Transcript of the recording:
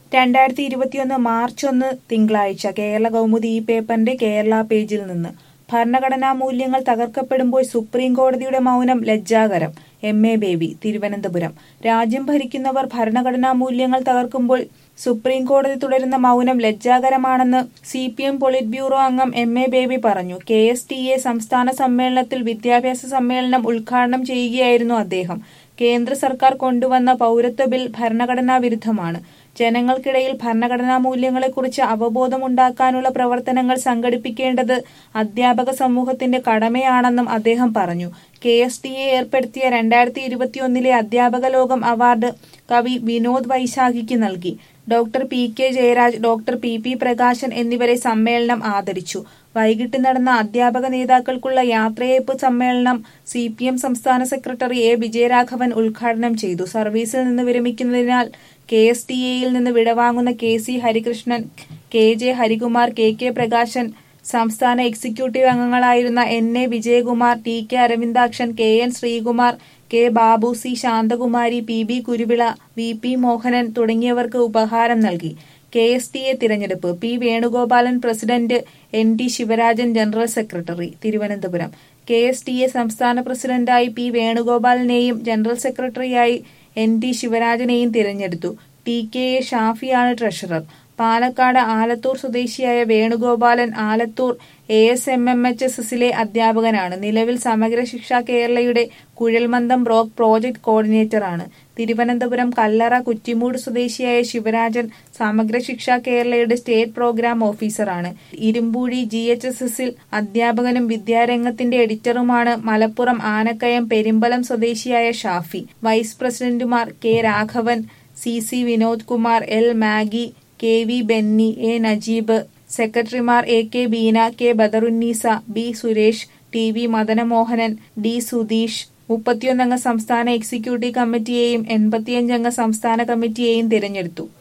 രണ്ടായിരത്തി ഇരുപത്തിയൊന്ന് മാർച്ച് ഒന്ന് തിങ്കളാഴ്ച കേരള കൗമുദി ഈ പേപ്പറിന്റെ കേരള പേജിൽ നിന്ന് ഭരണഘടനാ മൂല്യങ്ങൾ തകർക്കപ്പെടുമ്പോൾ സുപ്രീം കോടതിയുടെ മൗനം ലജ്ജാകരം എം എ ബേബി തിരുവനന്തപുരം രാജ്യം ഭരിക്കുന്നവർ ഭരണഘടനാ മൂല്യങ്ങൾ തകർക്കുമ്പോൾ സുപ്രീം കോടതി തുടരുന്ന മൗനം ലജ്ജാകരമാണെന്ന് C P M polit bureau അംഗം എം എ ബേബി പറഞ്ഞു കെ എസ് ടി എ സംസ്ഥാന സമ്മേളനത്തിൽ വിദ്യാഭ്യാസ സമ്മേളനം ഉദ്ഘാടനം ചെയ്യുകയായിരുന്നു അദ്ദേഹം കേന്ദ്ര സർക്കാർ കൊണ്ടുവന്ന പൗരത്വ ബിൽ ഭരണഘടനാ വിരുദ്ധമാണ് ജനങ്ങൾക്കിടയിൽ ഭരണഘടനാ മൂല്യങ്ങളെക്കുറിച്ച് അവബോധമുണ്ടാക്കാനുള്ള പ്രവർത്തനങ്ങൾ സംഘടിപ്പിക്കേണ്ടത് അധ്യാപക സമൂഹത്തിന്റെ കടമയാണെന്നും അദ്ദേഹം പറഞ്ഞു കെ എസ് ടി എ ഏർപ്പെടുത്തിയ രണ്ടായിരത്തി ഇരുപത്തിയൊന്നിലെ അധ്യാപക ലോകം അവാർഡ് കവി വിനോദ് വൈശാഖിക്ക് നൽകി doctor P K Jayaraj doctor P P Prakashan എന്നിവരെ സമ്മേളനം ആദരിച്ചു വൈകിട്ട് നടന്ന അധ്യാപക നേതാക്കൾക്കുള്ള യാത്രയയപ്പ് സമ്മേളനം സി പി എം സംസ്ഥാന സെക്രട്ടറി എ വിജയരാഘവൻ ഉദ്ഘാടനം ചെയ്തു സർവീസിൽ നിന്ന് വിരമിക്കുന്നതിനാൽ കെ എസ് ടി എയിൽ നിന്ന് വിടവാങ്ങുന്ന K C Harikrishnan K J Harikumar K K Prakashan സംസ്ഥാന എക്സിക്യൂട്ടീവ് അംഗങ്ങളായിരുന്ന N A Vijayakumar T K Aravindakshan K N Sreekumar K Babu C Santhakumari P B Kuruvilla V P Mohanan തുടങ്ങിയവർക്ക് ഉപഹാരം നൽകി കെ എസ് ടി എ തിരഞ്ഞെടുപ്പ് P Venugopalan president N T Sivarajan general secretary Thiruvananthapuram K S T A സംസ്ഥാന പ്രസിഡന്റായി P വേണുഗോപാലിനെയും general സെക്രട്ടറിയായി എൻ ടി ശിവരാജനെയും തിരഞ്ഞെടുത്തു T K A ഷാഫിയാണ് treasurer Palakkad Alathur സ്വദേശിയായ Venugopalan Alathur A S M M H S എസിലെ അധ്യാപകനാണ് നിലവിൽ സമഗ്ര ശിക്ഷ കേരളയുടെ കുഴൽമന്ദം ബ്ലോക്ക് പ്രോജക്ട് കോർഡിനേറ്ററാണ് തിരുവനന്തപുരം കല്ലറ കുറ്റിമൂട് സ്വദേശിയായ ശിവരാജൻ സമഗ്ര ശിക്ഷ കേരളയുടെ സ്റ്റേറ്റ് പ്രോഗ്രാം ഓഫീസറാണ് ഇരുമ്പൂഴി ജി എച്ച് എസ് എസിൽ അധ്യാപകനും വിദ്യാരംഗത്തിന്റെ എഡിറ്ററുമാണ് മലപ്പുറം ആനക്കയം പെരുമ്പലം സ്വദേശിയായ ഷാഫി വൈസ് പ്രസിഡന്റുമാർ K Raghavan C C Vinod Kumar L Maggie K V Benny A Najeeb സെക്രട്ടറിമാർ A K Beena K Badarunnisa B Suresh T V Madanamohanan D Sudheesh മുപ്പത്തിയൊന്നംഗ സംസ്ഥാന എക്സിക്യൂട്ടീവ് കമ്മിറ്റിയെയും എൺപത്തിയഞ്ചംഗ സംസ്ഥാന കമ്മിറ്റിയെയും തിരഞ്ഞെടുത്തു